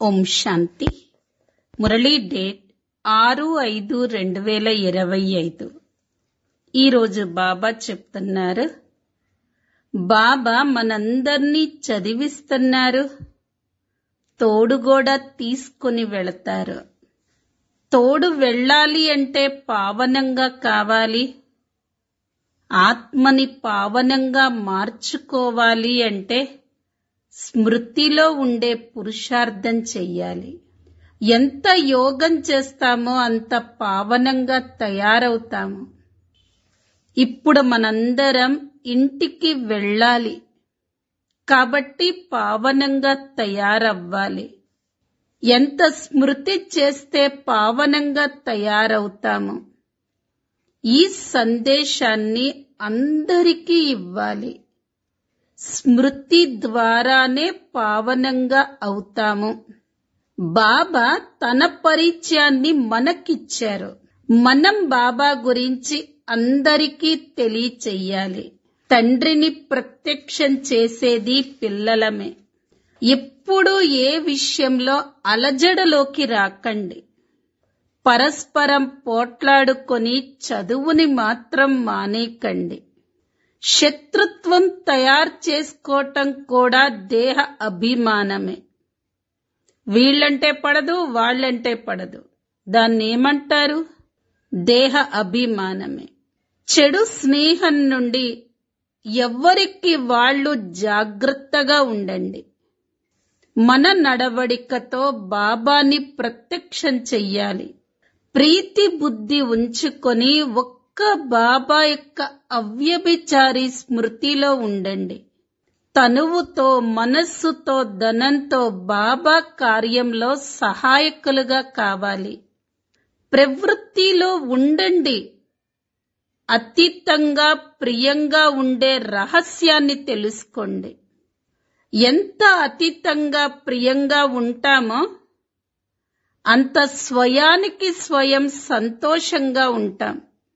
ఓం శాంతి Murali date ఆరు ఐదు రెండు వేల ఇరవై ఐదు ఈరోజు బాబా చెప్తున్నారు బాబా మనందర్నీ చదివిస్తున్నారు తోడు కూడా తీసుకుని వెళతారు తోడు వెళ్ళాలి అంటే పావనంగా కావాలి ఆత్మని పావనంగా మార్చుకోవాలి అంటే స్మృతిలో ఉండే పురుషార్థం చెయ్యాలి ఎంత యోగం చేస్తామో అంత పావనంగా తయారవుతాము ఇప్పుడు మనందరం ఇంటికి వెళ్ళాలి కాబట్టి పావనంగా తయారవ్వాలి ఎంత స్మృతి చేస్తే పావనంగా తయారవుతాము ఈ సందేశాన్ని అందరికీ ఇవ్వాలి స్మృతి ద్వారానే పావనంగా అవుతాము బాబా తన పరిచయాన్ని మనకిచ్చారు మనం బాబా గురించి అందరికీ తెలియచెయ్యాలి తండ్రిని ప్రత్యక్షం చేసేది పిల్లలమే ఎప్పుడు ఏ విషయంలో అలజడలోకి రాకండి పరస్పరం పోట్లాడుకొని చదువుని మాత్రం మానేకండి శత్రుత్వం తయారు చేసుకోవటం కూడా దేహ అభిమానమే వీళ్ళంటే పడదు వాళ్ళంటే పడదు దాన్ని ఏమంటారు దేహ అభిమానమే చెడు స్నేహం నుండి ఎవ్వరికి వాళ్ళు జాగ్రత్తగా ఉండండి మన నడవడికతో బాబాని ప్రత్యక్షం చెయ్యాలి ప్రీతి బుద్ధి ఉంచుకొని ఒక్క బాబా యొక్క అవ్యభిచారి స్మృతిలో ఉండండి తనువుతో మనస్సుతో ధనంతో బాబా కార్యంలో సహాయకులుగా కావాలి ప్రవృత్తిలో ఉండండి అతీతంగా ప్రియంగా ఉండే రహస్యాన్ని తెలుసుకోండి ఎంత అతీతంగా ప్రియంగా ఉంటామో అంత స్వయానికి స్వయం సంతోషంగా ఉంటాం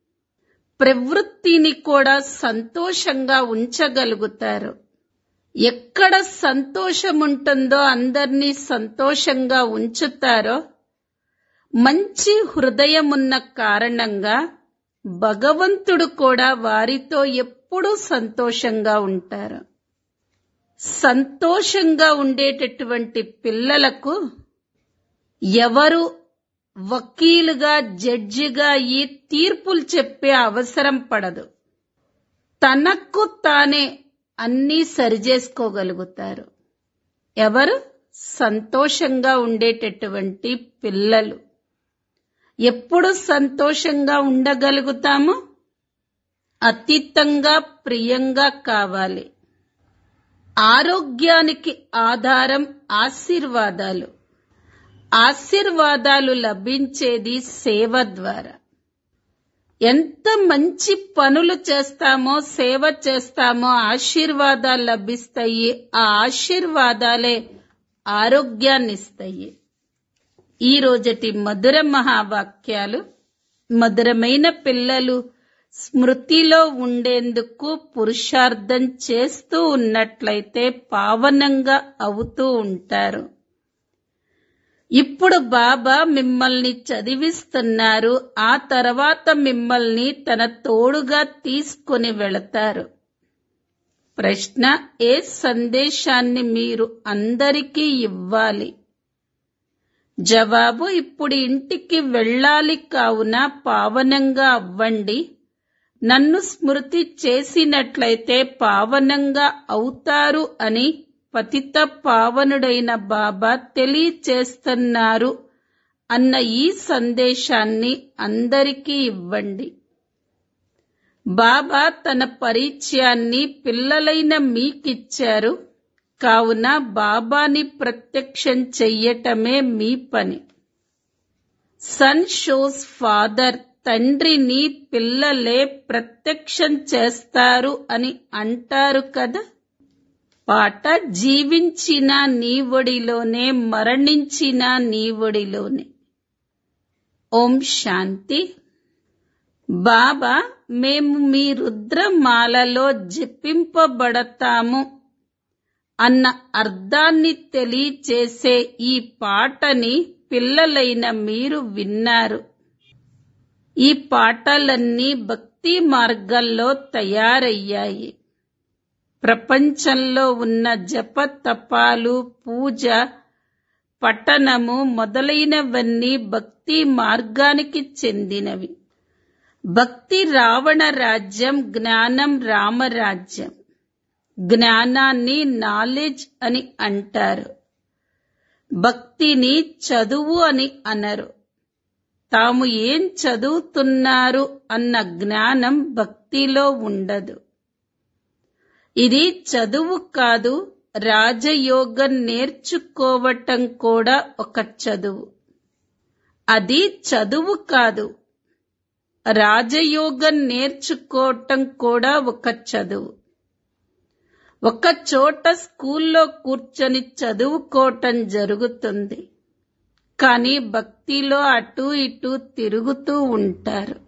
ప్రవృత్తిని కూడా సంతోషంగా ఉంచగలుగుతారు ఎక్కడ సంతోషం ఉంటుందో అందరినీ సంతోషంగా ఉంచుతారో మంచి హృదయం ఉన్న కారణంగా భగవంతుడు కూడా వారితో ఎప్పుడూ సంతోషంగా ఉంటారు సంతోషంగా ఉండేటటువంటి పిల్లలకు ఎవరు వకీలుగా జడ్జిగా ఈ తీర్పులు చెప్పే అవసరం పడదు తనకు తానే అన్నీ సరిచేసుకోగలుగుతారు ఎవరు సంతోషంగా ఉండేటటువంటి పిల్లలు ఎప్పుడు సంతోషంగా ఉండగలుగుతాము అతీతంగా ప్రియంగా కావాలి ఆరోగ్యానికి ఆధారం ఆశీర్వాదాలు ఆశీర్వాదాలు లభించేది సేవ ద్వారా ఎంత మంచి పనులు చేస్తామో సేవ చేస్తామో ఆశీర్వాదాలు లభిస్తాయి ఆ ఆశీర్వాదాలే ఆరోగ్యాన్నిస్తాయి ఈ రోజటి మధుర మహావాక్యాలు మధురమైన పిల్లలు స్మృతిలో ఉండేందుకు పురుషార్థం చేస్తూ ఉన్నట్లయితే పావనంగా అవుతూ ఉంటారు ఇప్పుడు బాబా మిమ్మల్ని చదివిస్తున్నారు ఆ తర్వాత మిమ్మల్ని తన తోడుగా తీసుకుని వెళతారు ప్రశ్న ఏ సందేశాన్ని మీరు అందరికీ ఇవ్వాలి జవాబు ఇప్పుడు ఇంటికి వెళ్ళాలి కావున పావనంగా అవ్వండి నన్ను స్మృతి చేసినట్లయితే పావనంగా అవుతారు అని పతిత పావనుడైన బాబా తెలియచేస్తున్నారు అన్న ఈ సందేశాన్ని అందరికీ ఇవ్వండి బాబా తన పరిచయాన్ని పిల్లలైన మీకిచ్చారు కావున బాబాని ప్రత్యక్షం చెయ్యటమే మీ పని సన్ షోస్ ఫాదర్ తండ్రిని పిల్లలే ప్రత్యక్షం చేస్తారు అని అంటారు కదా పాట జీవించిన నీవడిలోనే మరణించిన నీవడిలోనే ఓం శాంతి బాబా మేము మీ రుద్రమాలలో జపింపబడతాము అన్న అర్థాన్ని తెలియచేసే ఈ పాటని పిల్లలైన మీరు విన్నారు ఈ పాటలన్నీ భక్తి మార్గంలో తయారయ్యాయి ప్రపంచంలో ఉన్న జప తపాలు పూజ పఠనము మొదలైనవన్నీ భక్తి మార్గానికి చెందినవి భక్తి రావణ రాజ్యం జ్ఞానం రామరాజ్యం జ్ఞానాన్ని నాలెడ్జ్ అని అంటారు భక్తిని చదువు అని అనరు తాము ఏం చదువుతున్నారు అన్న జ్ఞానం భక్తిలో ఉండదు ఇది చదువు కాదు రాజయోగం నేర్చుకోవటం కూడా ఒక చదువు అది చదువు కాదు రాజయోగం నేర్చుకోవటం కూడా ఒక చదువు ఒక చోట స్కూల్లో కూర్చొని చదువుకోవటం జరుగుతుంది కానీ భక్తిలో అటు ఇటు తిరుగుతూ ఉంటారు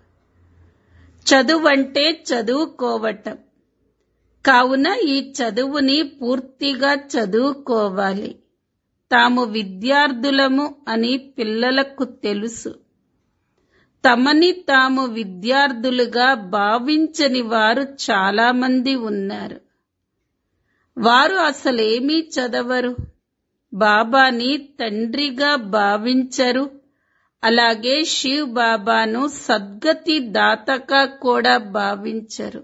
చదువంటే చదువుకోవటం కావున ఈ చదువుని పూర్తిగా చదువుకోవాలి తాము విద్యార్థులము అని పిల్లలకు తెలుసు తమని తాము విద్యార్థులుగా భావించని వారు చాలా మంది ఉన్నారు వారు అసలేమీ చదవరు బాబాని తండ్రిగా భావించరు అలాగే శివ్ బాబాను సద్గతి దాతగా కూడా భావించరు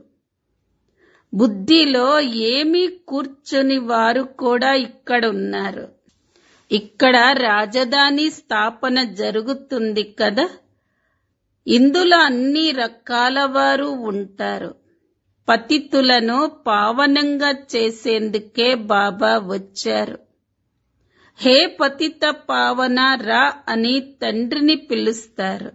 బుద్ధిలో ఏమీ కూర్చొని వారు కూడా ఇక్కడ ఉన్నారు ఇక్కడ రాజధాని స్థాపన జరుగుతుంది కదా ఇందులో అన్ని రకాల వారు ఉంటారు పతితులను పావనంగా చేసేందుకే బాబా వచ్చారు హే పతిత పావన రా అని తండ్రిని పిలుస్తారు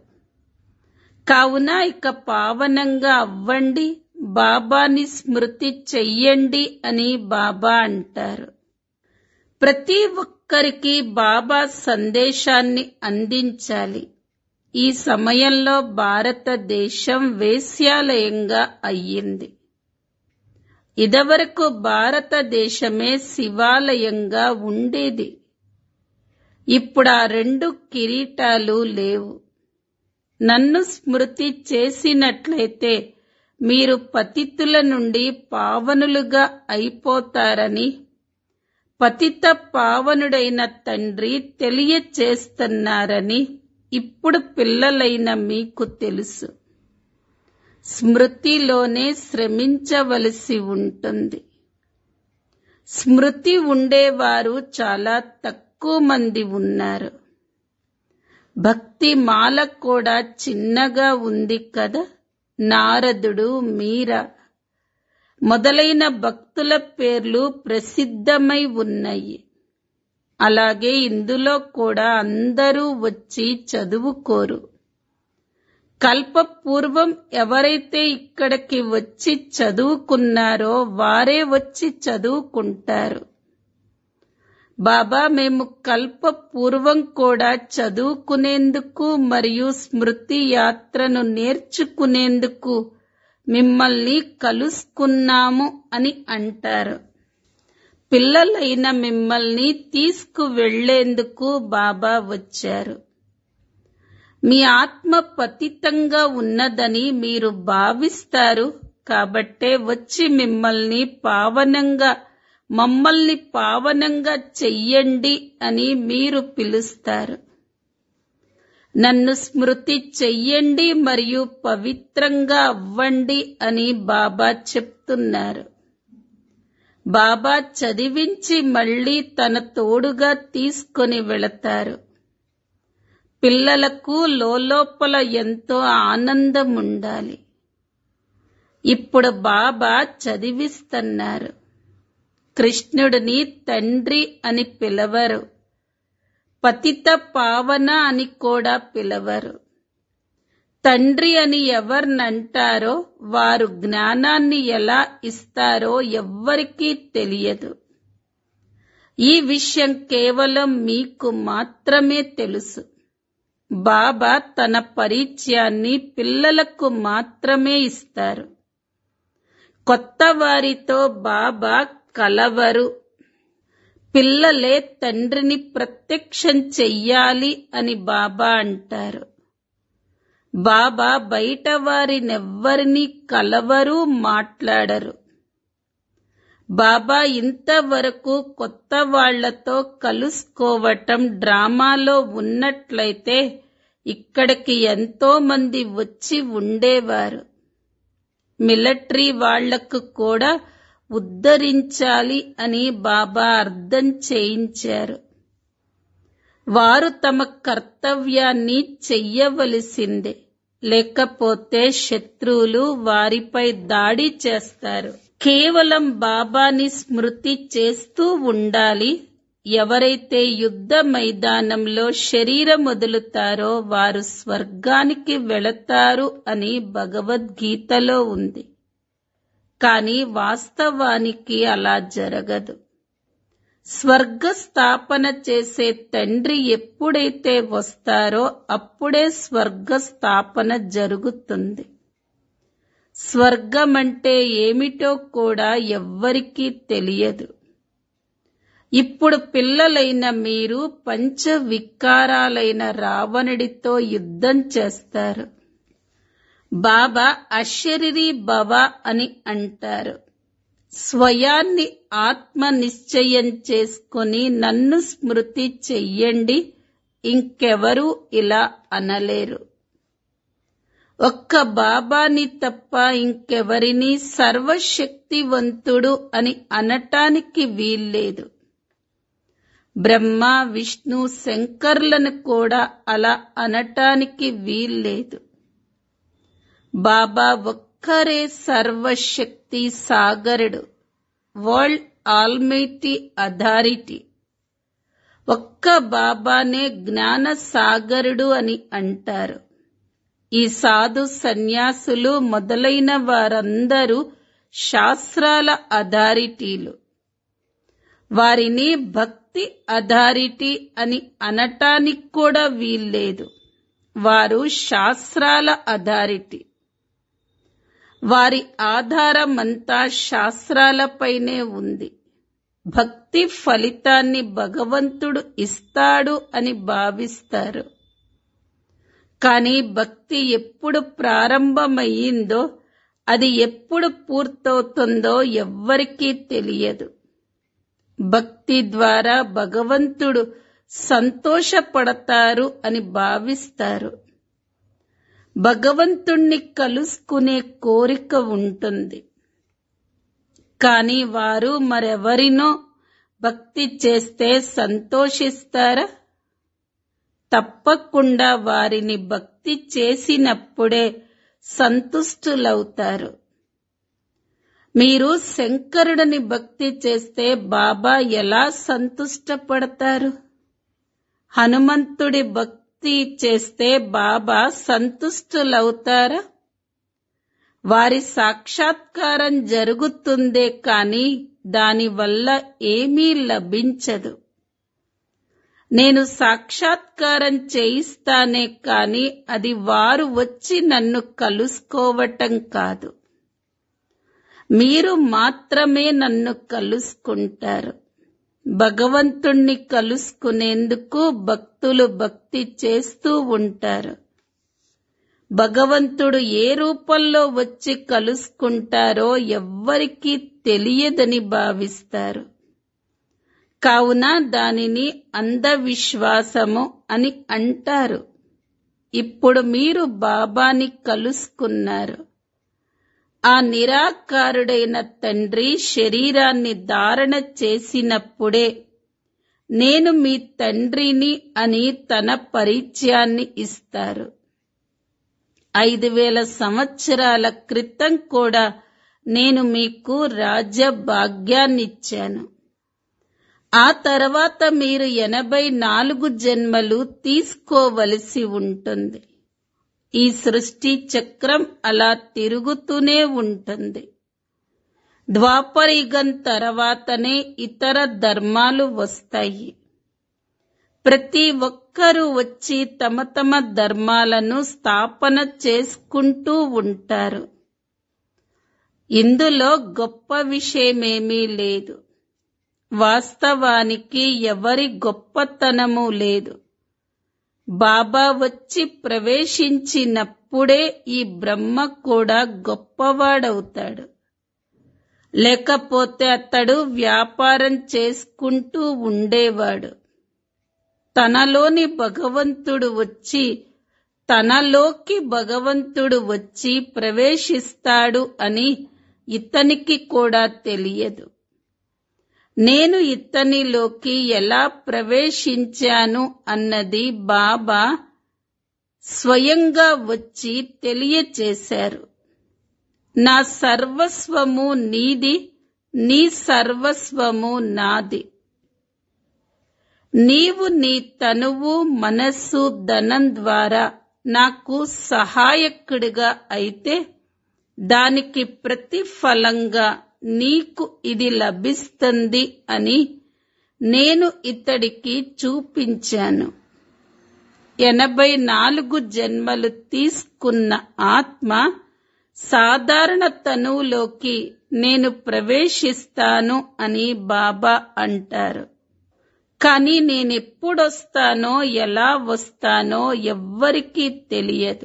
కావున ఇక పావనంగా అవ్వండి బాబాని స్మృతి చెయ్యండి అని బాబా అంటారు ప్రతి ఒక్కరికి బాబా సందేశాన్ని అందించాలి ఈ సమయంలో భారతదేశం వేశ్యాలయంగా అయ్యింది ఇదివరకు భారతదేశమే శివాలయంగా ఉండేది ఇప్పుడు ఆ రెండు కిరీటాలు లేవు నన్ను స్మృతి చేసినట్లయితే మీరు పతితుల నుండి పావనులుగా అయిపోతారని పతిత పావనుడైన తండ్రి తెలియచేస్తున్నారని ఇప్పుడు పిల్లలైన మీకు తెలుసు స్మృతిలోనే శ్రమించవలసి ఉంటుంది స్మృతి ఉండేవారు చాలా తక్కువ మంది ఉన్నారు భక్తి మాల కూడా చిన్నగా ఉంది కదా నారదుడు మీరా మొదలైన భక్తుల పేర్లు ప్రసిద్ధమై ఉన్నాయి అలాగే ఇందులో కూడా అందరూ వచ్చి చదువుకోరు కల్పపూర్వం ఎవరైతే ఇక్కడికి వచ్చి చదువుకున్నారో వారే వచ్చి చదువుకుంటారు బాబా మేము కల్ప పూర్వం కూడా చదువుకునేందుకు మరియు స్మృతి యాత్రను నేర్చుకునేందుకు మిమ్మల్ని కలుసుకున్నాము అని అంటారు పిల్లలైన మిమ్మల్ని తీసుకువెళ్లేందుకు బాబా వచ్చారు మీ ఆత్మ పతితంగా ఉన్నదని మీరు భావిస్తారు కాబట్టే వచ్చి మిమ్మల్ని పావనంగా మమ్మల్ని పావనంగా చెయ్యండి అని మీరు పిలుస్తారు నన్ను స్మృతి చెయ్యండి మరియు పవిత్రంగా అవ్వండి అని బాబా చెప్తున్నారు బాబా చదివించి మళ్ళీ తన తోడుగా తీసుకొని వెళతారు పిల్లలకు లోపల ఎంతో ఆనందం ఉండాలి ఇప్పుడు బాబా చదివిస్తున్నారు కృష్ణుడిని తండ్రి అని పిలవరు పతిత పావన అని కూడా పిలవరు తండ్రి అని ఎవరినంటారో వారు జ్ఞానాన్ని ఎలా ఇస్తారో ఎవ్వరికీ తెలియదు ఈ విషయం కేవలం మీకు మాత్రమే తెలుసు బాబా తన పరిచయాన్ని పిల్లలకు మాత్రమే ఇస్తారు కొత్త వారితో బాబా కలవరు పిల్లలే తండ్రిని ప్రత్యక్షం చెయ్యాలి అని బాబా అంటారు బాబా బయట వారినెవ్వరినీ కలవరు మాట్లాడరు బాబా ఇంతవరకు కొత్త వాళ్లతో కలుసుకోవటం డ్రామాలో ఉన్నట్లయితే ఇక్కడికి ఎంతో మంది వచ్చి ఉండేవారు మిలిటరీ వాళ్లకు కూడా ఉద్ధరించాలి అని బాబా అర్థం చేయించారు వారు తమ కర్తవ్యాన్ని చెయ్యవలసిందే లేకపోతే శత్రువులు వారిపై దాడి చేస్తారు కేవలం బాబాని స్మృతి చేస్తూ ఉండాలి ఎవరైతే యుద్ధ మైదానంలో శరీరం వదులుతారో వారు స్వర్గానికి వెళతారు అని భగవద్గీతలో ఉంది కానీ వాస్తవానికి అలా జరగదు స్వర్గ స్థాపన చేసే తండ్రి ఎప్పుడైతే వస్తారో అప్పుడే స్వర్గ స్థాపన జరుగుతుంది స్వర్గం అంటే ఏమిటో కూడా ఎవ్వరికీ తెలియదు ఇప్పుడు పిల్లలైన మీరు పంచ వికారాలైన రావణుడితో యుద్ధం చేస్తారు బాబా అశరీరి భవ అని అంటారు స్వయాన్ని ఆత్మ నిశ్చయం చేసుకుని నన్ను స్మృతి చెయ్యండి ఇంకెవరూ ఇలా అనలేరు ఒక్క బాబాని తప్ప ఇంకెవరిని సర్వశక్తివంతుడు అని అనటానికి వీల్లేదు బ్రహ్మ విష్ణు శంకర్లను కూడా అలా అనటానికి వీల్లేదు బాబా ఒక్కరే సర్వశక్తి సాగరుడు వరల్డ్ ఆల్మైటీ అథారిటీ ఒక్క బాబానే జ్ఞాన సాగరుడు అని అంటారు ఈ సాధు సన్యాసులు మొదలైన వారందరూ శాస్త్రాల అథారిటీలు వారిని భక్తి అథారిటీ అని అనటానికి కూడా వీల్లేదు వారు శాస్త్రాల అథారిటీ వారి ఆధారమంతా శాస్త్రాలపైనే ఉంది భక్తి ఫలితాన్ని భగవంతుడు ఇస్తాడు అని భావిస్తారు కానీ భక్తి ఎప్పుడు ప్రారంభమయ్యిందో అది ఎప్పుడు పూర్తవుతుందో ఎవ్వరికీ తెలియదు భక్తి ద్వారా భగవంతుడు సంతోషపడతారు అని భావిస్తారు భగవంతుణ్ణి కలుసుకునే కోరిక ఉంటుంది కానీ వారు మరెవరినో భక్తి చేస్తే సంతోషిస్తారా తప్పకుండా వారిని భక్తి చేసినప్పుడే సంతుష్టులవుతారు మీరు శంకరుడిని భక్తి చేస్తే బాబా ఎలా సంతుష్టపడతారు హనుమంతుడి భక్తి చేస్తే బాబా సంతుష్టులవుతారా వారి సాక్షాత్కారం జరుగుతుందే కాని దానివల్ల ఏమీ లభించదు నేను సాక్షాత్కారం చేయిస్తానే కాని అది వారు వచ్చి నన్ను కలుసుకోవటం కాదు మీరు మాత్రమే నన్ను కలుసుకుంటారు భగవంతుణ్ణి కలుసుకునేందుకు భక్తులు భక్తి చేస్తూ ఉంటారు భగవంతుడు ఏ రూపంలో వచ్చి కలుసుకుంటారో ఎవ్వరికీ తెలియదని భావిస్తారు కావున దానిని అంధవిశ్వాసము అని అంటారు ఇప్పుడు మీరు బాబాని కలుసుకున్నారు ఆ నిరాకారుడైన తండ్రి శరీరాన్ని ధారణ చేసినప్పుడే నేను మీ తండ్రిని అని తన పరిచయాన్ని ఇస్తారు ఐదు వేల సంవత్సరాల క్రితం కూడా నేను మీకు రాజ్య భాగ్యాన్నిచ్చాను ఆ తర్వాత మీరు ఎనభై నాలుగు జన్మలు తీసుకోవలసి ఉంటుంది ఈ సృష్టి చక్రం అలా తిరుగుతూనే ఉంటుంది ద్వాపరయుగం తర్వాతనే ఇతర ధర్మాలు వస్తాయి ప్రతి ఒక్కరూ వచ్చి తమ తమ ధర్మాలను స్థాపన చేసుకుంటూ ఉంటారు ఇందులో గొప్ప విషయమేమీ లేదు వాస్తవానికి ఎవరి గొప్పతనము లేదు బాబా వచ్చి ప్రవేశించినప్పుడే ఈ బ్రహ్మ కూడా గొప్పవాడవుతాడు లేకపోతే అతడు వ్యాపారం చేసుకుంటూ ఉండేవాడు తనలోని భగవంతుడు వచ్చి తనలోకి భగవంతుడు వచ్చి ప్రవేశిస్తాడు అని ఇతనికి కూడా తెలియదు నేను ఇతనిలోకి ఎలా ప్రవేశించాను అన్నది బాబా స్వయంగా వచ్చి తెలియచేశారు నా సర్వస్వము నీది నీ సర్వస్వము నాది నీవు నీ తనువు మనస్సు ధనం ద్వారా నాకు సహాయకుడిగా అయితే దానికి ప్రతిఫలంగా నీకు ఇది లభిస్తుంది అని నేను ఇతడికి చూపించాను ఎనభై నాలుగు జన్మలు తీసుకున్న ఆత్మ సాధారణ తనువులోకి నేను ప్రవేశిస్తాను అని బాబా అంటారు కానీ నేనెప్పుడొస్తానో ఎలా వస్తానో ఎవ్వరికీ తెలియదు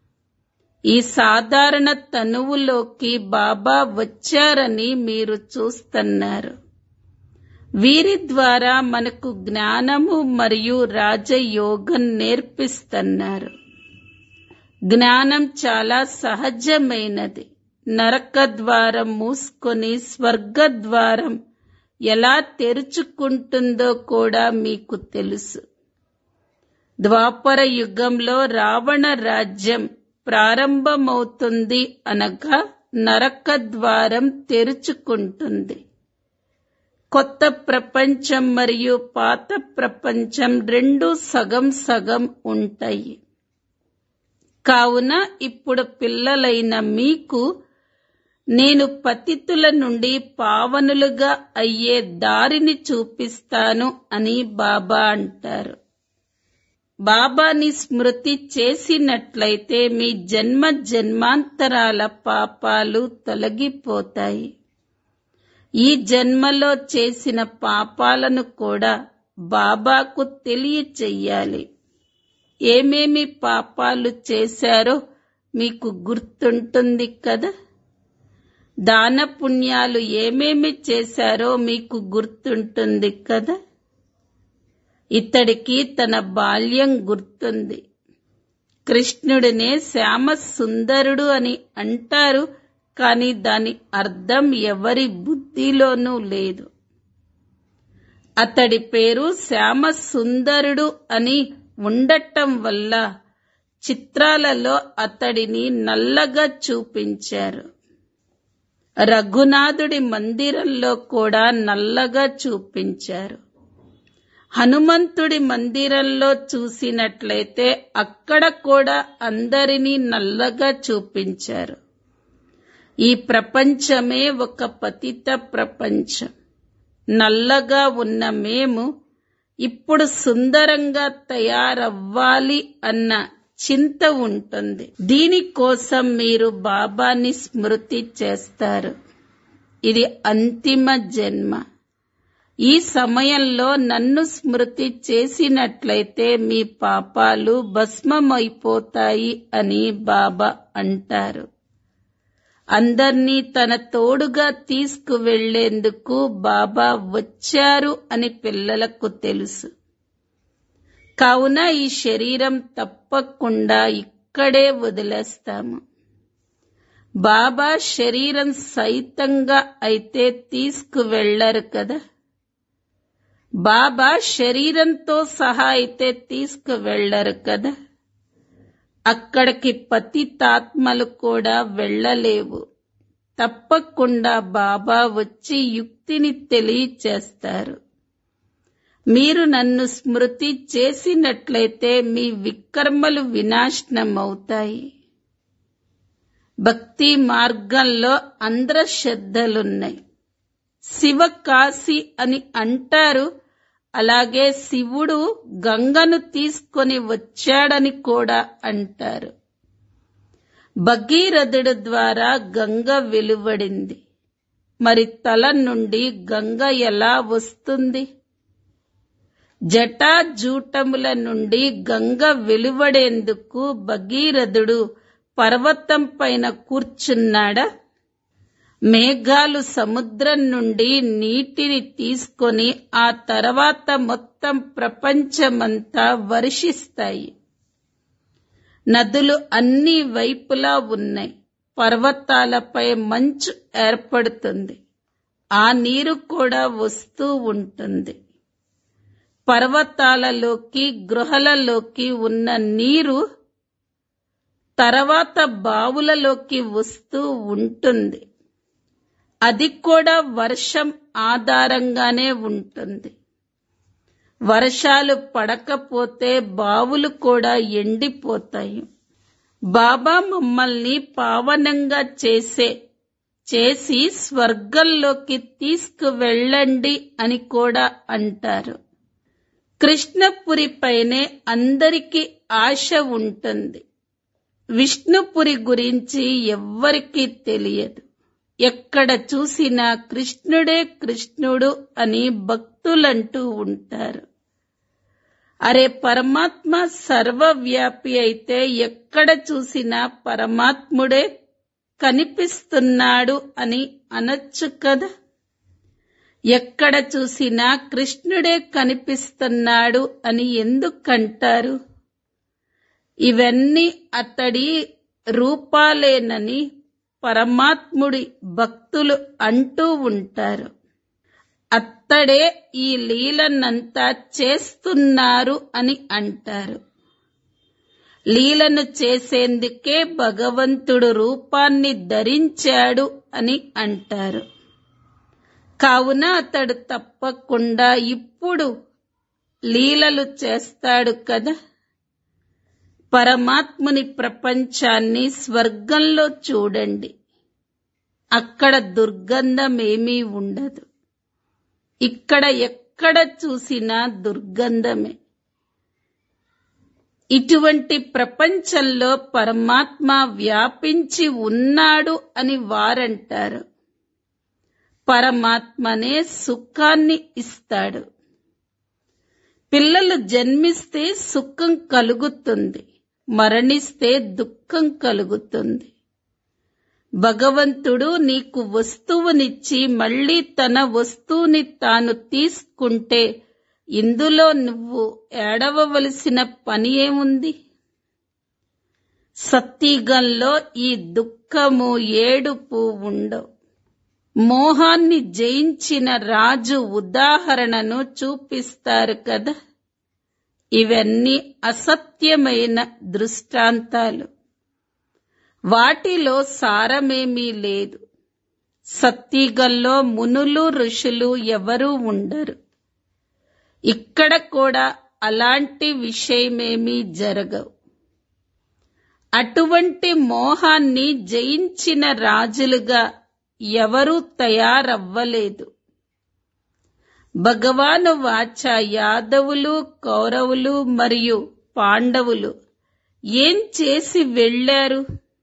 ఈ సాధారణ తనువులోకి బాబా వచ్చారని మీరు చూస్తున్నారు వీరి ద్వారా మనకు జ్ఞానము మరియు రాజయోగం నేర్పిస్తున్నారు జ్ఞానం చాలా సహజమైనది నరక ద్వారం మూసుకొని స్వర్గ ద్వారం ఎలా తెరుచుకుంటుందో కూడా మీకు తెలుసు ద్వాపర యుగంలో రావణ రాజ్యం ప్రారంభమవుతుంది అనగా నరక ద్వారం తెరుచుకుంటుంది కొత్త ప్రపంచం మరియు పాత ప్రపంచం రెండు సగం సగం ఉంటాయి కావున ఇప్పుడు పిల్లలైన మీకు నేను పతితుల నుండి పావనులుగా అయ్యే దారిని చూపిస్తాను అని బాబా అంటారు బాబాని స్మృతి చేసినట్లయితే మీ జన్మ జన్మాంతరాల పాపాలు తొలగిపోతాయి ఈ జన్మలో చేసిన పాపాలను కూడా బాబాకు తెలియచెయ్యాలి ఏమేమి పాపాలు చేశారో మీకు గుర్తుంటుంది కదా దాన పుణ్యాలు ఏమేమి చేశారో మీకు గుర్తుంటుంది కదా ఇతడికి తన బాల్యం గుర్తుంది కృష్ణుడినే శ్యామ సుందరుడు అని అంటారు కానీ దాని అర్థం ఎవరి బుద్ధిలోనూ లేదు అతడి పేరు శ్యామ సుందరుడు అని ఉండటం వల్ల చిత్రాలలో అతడిని నల్లగా చూపించారు రఘునాథుడి మందిరంలో కూడా నల్లగా చూపించారు హనుమంతుడి మందిరంలో చూసినట్లయితే అక్కడ కూడా అందరినీ నల్లగా చూపించారు ఈ ప్రపంచమే ఒక పతిత ప్రపంచం నల్లగా ఉన్న మేము ఇప్పుడు సుందరంగా తయారవ్వాలి అన్న చింత ఉంటుంది దీనికోసం మీరు బాబాని స్మృతి చేస్తారు ఇది అంతిమ జన్మ ఈ సమయంలో నన్ను స్మృతి చేసినట్లయితే మీ పాపాలు భస్మమైపోతాయి అని బాబా అంటారు అందర్నీ తన తోడుగా తీసుకువెళ్లేందుకు బాబా వచ్చారు అని పిల్లలకు తెలుసు కావున ఈ శరీరం తప్పకుండా ఇక్కడే వదిలేస్తాము బాబా శరీరం సైతంగా అయితే తీసుకువెళ్లరు కదా బాబా శరీరంతో సహా అయితే తీసుకువెళ్లరు కదా అక్కడికి పతితాత్మలు కూడా వెళ్ళలేవు తప్పకుండా బాబా వచ్చి యుక్తిని తెలియచేస్తారు మీరు నన్ను స్మృతి చేసినట్లయితే మీ వికర్మలు వినాశనమవుతాయి భక్తి మార్గంలో అంధ్రశ్రద్ధలున్నాయి శివ కాశీ అని అంటారు అలాగే శివుడు గంగను తీసుకొని వచ్చాడని కూడా అంటారు భగీరథుడు ద్వారా గంగ వెలువడింది మరి తల నుండి గంగ ఎలా వస్తుంది జటాజూటముల నుండి గంగ వెలువడేందుకు భగీరథుడు పర్వతం పైన కూర్చున్నాడా మేఘాలు సముద్రం నుండి నీటిని తీసుకొని ఆ తర్వాత మొత్తం ప్రపంచమంతా వర్షిస్తాయి నదులు అన్ని వైపులా ఉన్నాయి పర్వతాలపై మంచు ఏర్పడుతుంది ఆ నీరు కూడా వస్తూ ఉంటుంది పర్వతాలలోకి గృహలలోకి ఉన్న నీరు తర్వాత బావులలోకి వస్తూ ఉంటుంది అది కూడా వర్షం ఆధారంగానే ఉంటుంది వర్షాలు పడకపోతే బావులు కూడా ఎండిపోతాయి బాబా మమ్మల్ని పావనంగా చేసే చేసి స్వర్గంలోకి తీసుకువెళ్ళండి అని కూడా అంటారు కృష్ణపురి పైనే అందరికీ ఆశ ఉంటుంది విష్ణుపురి గురించి ఎవ్వరికీ తెలియదు ఎక్కడ చూసినా కృష్ణుడే కృష్ణుడు అని భక్తులంటూ ఉంటారు అరే పరమాత్మ సర్వవ్యాపి అయితే ఎక్కడ చూసినా పరమాత్ముడే కనిపిస్తున్నాడు అని అనొచ్చు కదా ఎక్కడ చూసినా కృష్ణుడే కనిపిస్తున్నాడు అని ఎందుకంటారు ఇవన్నీ అతడి రూపాలేనని పరమాత్ముడి భక్తులు అంటూ ఉంటారు అత్తడే ఈ లీలనంతా చేస్తున్నారు అని అంటారు లీలను చేసేందుకే భగవంతుడు రూపాన్ని ధరించాడు అని అంటారు కావున అతడు తప్పకుండా ఇప్పుడు లీలలు చేస్తాడు కదా పరమాత్ముని ప్రపంచాన్ని స్వర్గంలో చూడండి అక్కడ దుర్గంధమేమీ ఉండదు ఇక్కడ ఎక్కడ చూసినా దుర్గంధమే ఇటువంటి ప్రపంచంలో పరమాత్మ వ్యాపించి ఉన్నాడు అని వారంటారు పరమాత్మనే సుఖాన్ని ఇస్తాడు పిల్లలు జన్మిస్తే సుఖం కలుగుతుంది మరణిస్తే దుఃఖం కలుగుతుంది భగవంతుడు నీకు వస్తువునిచ్చి మళ్ళీ తన వస్తువుని తాను తీసుకుంటే ఇందులో నువ్వు ఏడవవలసిన పని ఏముంది సత్యగంలో ఈ దుఃఖము ఏడుపు ఉండవు మోహాన్ని జయించిన రాజు ఉదాహరణను చూపిస్తారు కదా ఇవన్నీ అసత్యమైన దృష్టాంతాలు వాటిలో సారమేమీ లేదు సత్యగల్లో మునులు ఋషులు ఎవరూ ఉండరు ఇక్కడ కూడా అలాంటి విషయమేమీ జరగవు అటువంటి మోహాన్ని జయించిన రాజులుగా ఎవరూ తయారవ్వలేదు భగవాను వాచ యాదవులు కౌరవులు మరియు పాండవులు ఏం చేసి వెళ్లారు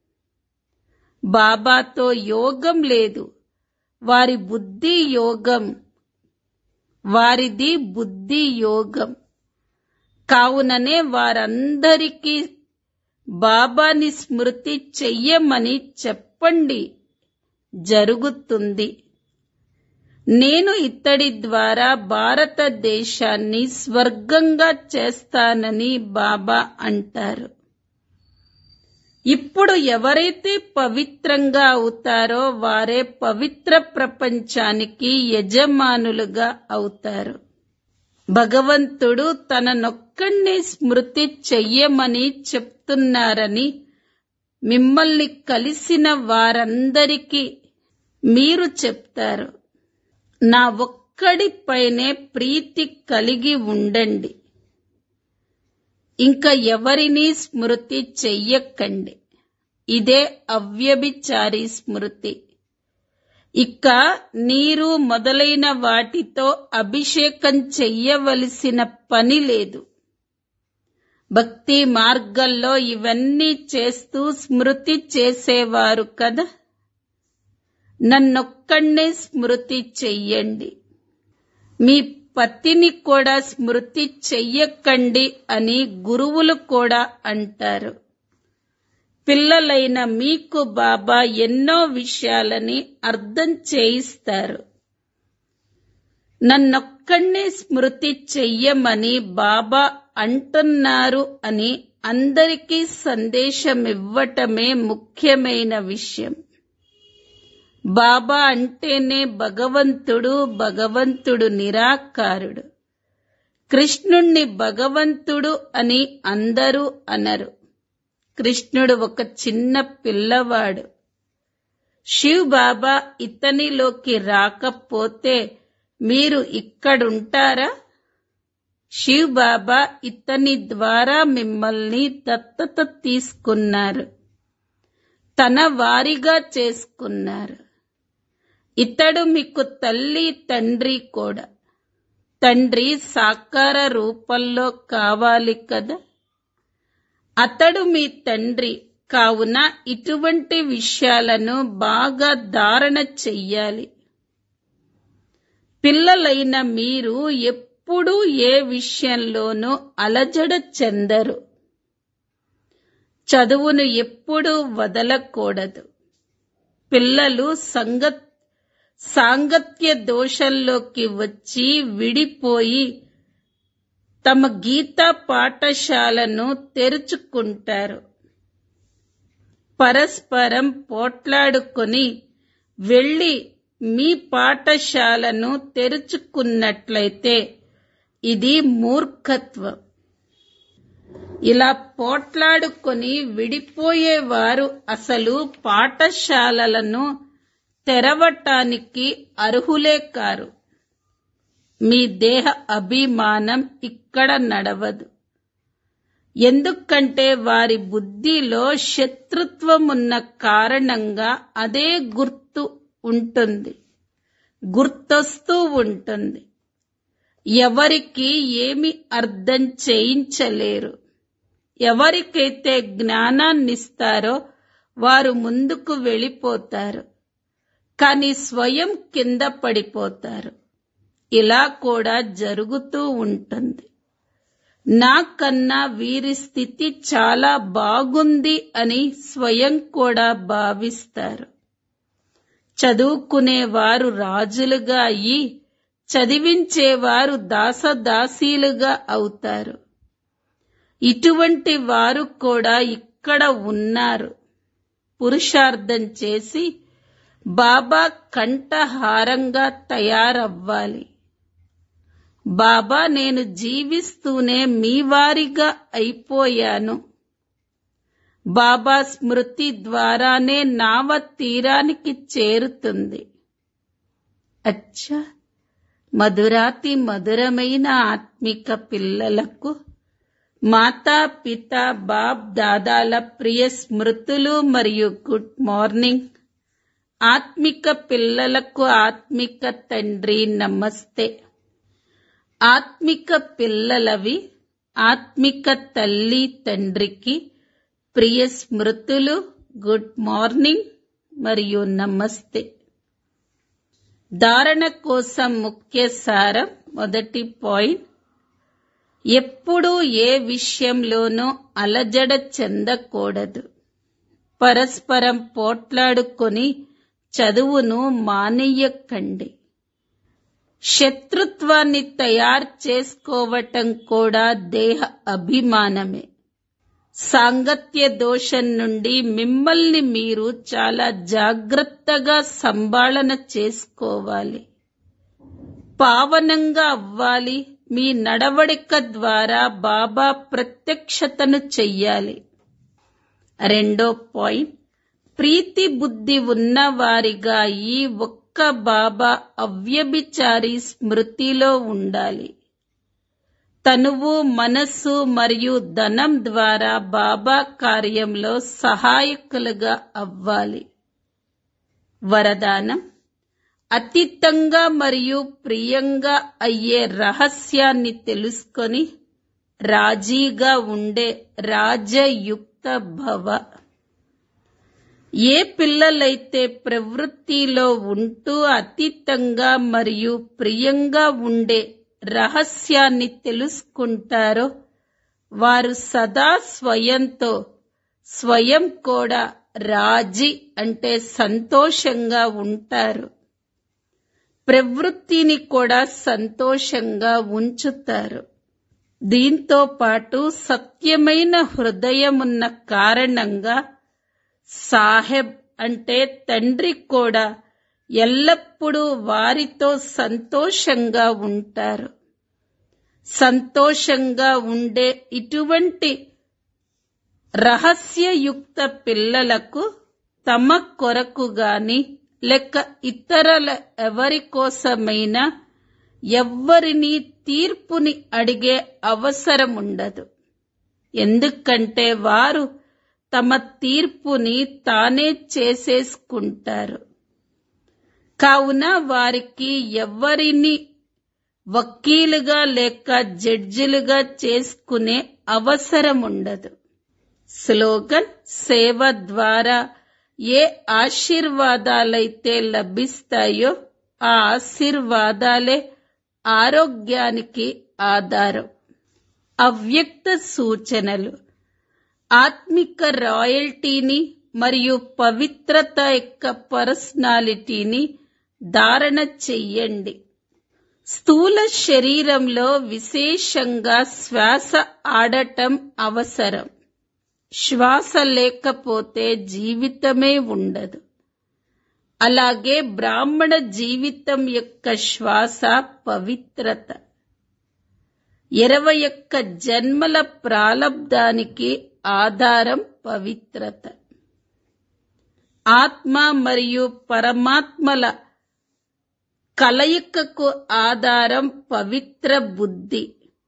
బాబాతో యోగం లేదు వారి బుద్ధి యోగం వారిది బుద్ధి యోగం కావుననే వారందరికీ బాబాని స్మృతి చెయ్యమని చెప్పండి జరుగుతుంది నేను ఇత్తడి ద్వారా భారతదేశాన్ని స్వర్గంగా చేస్తానని బాబా అంటారు ఇప్పుడు ఎవరైతే పవిత్రంగా అవుతారో వారే పవిత్ర ప్రపంచానికి యజమానులుగా అవుతారు భగవంతుడు తననొక్కడిని స్మృతి చెయ్యమని చెప్తున్నారని మిమ్మల్ని కలిసిన వారందరికీ మీరు చెప్తారు నా ఒక్కడిపైనే ప్రీతి కలిగి ఉండండి ఇంకా ఎవరినీ స్మృతి చెయ్యకండి ఇదే అవ్యభిచారి స్మృతి ఇక నీరు మొదలైన వాటితో అభిషేకం చెయ్యవలసిన పని లేదు భక్తి మార్గంలో ఇవన్నీ చేస్తూ స్మృతి చేసేవారు కదా నన్నొక్కడే స్మృతి చెయ్యండి మీ పతిని కూడా స్మృతి చెయ్యకండి అని గురువులు కూడా అంటారు పిల్లలైన మీకు బాబా ఎన్నో విషయాలని అర్థం చేయిస్తారు నన్నొక్కడే స్మృతి చెయ్యమని బాబా అంటున్నారు అని అందరికీ సందేశం ఇవ్వటమే ముఖ్యమైన విషయం బాబా అంటేనే భగవంతుడు భగవంతుడు నిరాకారుడు కృష్ణుణ్ణి భగవంతుడు అని అందరూ అనరు కృష్ణుడు ఒక చిన్న పిల్లవాడు శివ్ బాబా ఇతనిలోకి రాకపోతే మీరు ఇక్కడుంటారా శివ్ బాబా ఇతని ద్వారా మిమ్మల్ని దత్తత తీసుకున్నారు తన వారిగా చేసుకున్నారు ఇతడు మీకు తల్లి తండ్రి కూడా తండ్రి సాకార రూపంలో కావాలి కదా అతడు మీ తండ్రి కావున ఇటువంటి విషయాలను బాగా ధారణ చెయ్యాలి పిల్లలైన మీరు ఎప్పుడూ ఏ విషయంలోనూ అలజడ చెందరు చదువును ఎప్పుడూ వదలకూడదు పిల్లలు సంగత్ సాంగత్య దోషంలోకి వచ్చి విడిపోయి తమ గీతా పాఠశాలను తెరుచుకుంటారు పరస్పరం పోట్లాడుకొని వెళ్ళి మీ పాఠశాలను తెరుచుకున్నట్లయితే ఇది మూర్ఖత్వం ఇలా పోట్లాడుకొని విడిపోయేవారు అసలు పాఠశాలలను తెరవటానికి అర్హులే కారు మీ దేహ అభిమానం ఇక్కడ నడవదు ఎందుకంటే వారి బుద్ధిలో శత్రుత్వం ఉన్న కారణంగా అదే గుర్తు ఉంటుంది గుర్తొస్తూ ఉంటుంది ఎవరికి ఏమి అర్థం చేయించలేరు ఎవరికైతే జ్ఞానాన్నిస్తారో వారు ముందుకు వెళ్ళిపోతారు కానీ స్వయం కింద పడిపోతారు ఇలా కూడా జరుగుతూ ఉంటుంది నాకన్నా వీరి స్థితి చాలా బాగుంది అని స్వయం కూడా భావిస్తారు చదువుకునేవారు రాజులుగా అయ్యి చదివించేవారు దాసదాసీలుగా అవుతారు ఇటువంటి వారు కూడా ఇక్కడ ఉన్నారు పురుషార్థం చేసి బాబా కంఠహారంగా తయారవ్వాలి బాబా నేను జీవిస్తూనే మీ వారిగా అయిపోయాను బాబా స్మృతి ద్వారానే నావ తీరానికి చేరుతుంది అచ్చా మధురాతి మధురమైన ఆత్మిక పిల్లలకు మాతా పిత బాప్ దాదాల ప్రియ స్మృతులు మరియు గుడ్ మార్నింగ్ ఆత్మిక పిల్లలకు ఆత్మిక తండ్రి నమస్తే ఆత్మిక పిల్లలవి ఆత్మిక తల్లి తండ్రికి ప్రియ స్మృతులు గుడ్ మార్నింగ్ మరియు నమస్తే ధారణ కోసం ముఖ్య సారం మొదటి పాయింట్ ఎప్పుడూ ఏ విషయంలోనూ అలజడ చెందకూడదు పరస్పరం పోట్లాడుకొని చదువును మానేయకండి శత్రుత్వాన్ని తయారు చేసుకోవటం కూడా దేహ అభిమానమే సాంగత్య దోషం నుండి మిమ్మల్ని మీరు చాలా జాగ్రత్తగా సంభాళన చేసుకోవాలి పావనంగా అవ్వాలి మీ నడవడిక ద్వారా బాబా ప్రత్యక్షతను చెయ్యాలి రెండో పాయింట్ ప్రీతి బుద్ధి ఉన్నవారిగా ఈ ఒక్క బాబా అవ్యభిచారి స్మృతిలో ఉండాలి తనువు మనస్సు మరియు ధనం ద్వారా బాబా కార్యంలో సహాయకులుగా అవ్వాలి వరదానం అతీతంగా మరియు ప్రియంగా అయ్యే రహస్యాన్ని తెలుసుకొని రాజీగా ఉండే రాజయుక్త భవ ఏ పిల్లలైతే ప్రవృత్తిలో ఉంటూ అతీతంగా మరియు ప్రియంగా ఉండే రహస్యాన్ని తెలుసుకుంటారో వారు సదా స్వయంతో స్వయం కూడా రాజీ అంటే సంతోషంగా ఉంటారు ప్రవృత్తిని కూడా సంతోషంగా ఉంచుతారు దీంతో పాటు సత్యమైన హృదయమున్న కారణంగా సాహెబ్ అంటే తండ్రి కూడా ఎల్లప్పుడూ వారితో సంతోషంగా ఉంటారు సంతోషంగా ఉండే ఇటువంటి రహస్యయుక్త పిల్లలకు తమ కొరకు గాని లేక ఇతరుల ఎవరి కోసమైనా ఎవ్వరిని తీర్పుని అడిగే అవసరం ఉండదు ఎందుకంటే వారు తమ తీర్పుని తానే చేసేసుకుంటారు కావున వారికి ఎవ్వరిని వకీలుగా లేక జడ్జిలుగా చేసుకునే అవసరం ఉండదు స్లోగన్ సేవ ద్వారా ఏ ఆశీర్వాదాలైతే లభిస్తాయో ఆ ఆశీర్వాదాలే ఆరోగ్యానికి ఆధారం అవ్యక్త సూచనలు ఆత్మిక రాయల్టీని మరియు పవిత్రత యొక్క పర్సనాలిటీని ధారణ చెయ్యండి స్థూల శరీరంలో విశేషంగా శ్వాస ఆడటం అవసరం శ్వాస లేకపోతే జీవితమే ఉండదు అలాగే బ్రాహ్మణ జీవితం యొక్క శ్వాస పవిత్రత ఇరవై ఒక్క జన్మల ప్రాలబ్ధానికి ఆధారం పవిత్రత ఆత్మ మరియు పరమాత్మల కలయికకు ఆధారం పవిత్ర బుద్ధి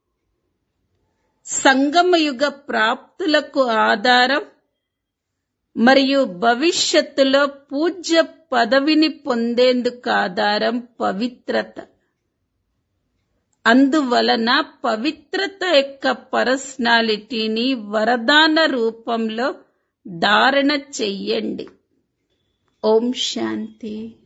సంగమయుగ ప్రాప్తులకు ఆధారం మరియు భవిష్యత్తులో పూజ్య పదవిని పొందేందుకు ఆధారం పవిత్రత అందువలన పవిత్రత యొక్క పర్సనాలిటీని వరదాన రూపంలో ధారణ చెయ్యండి ఓం శాంతి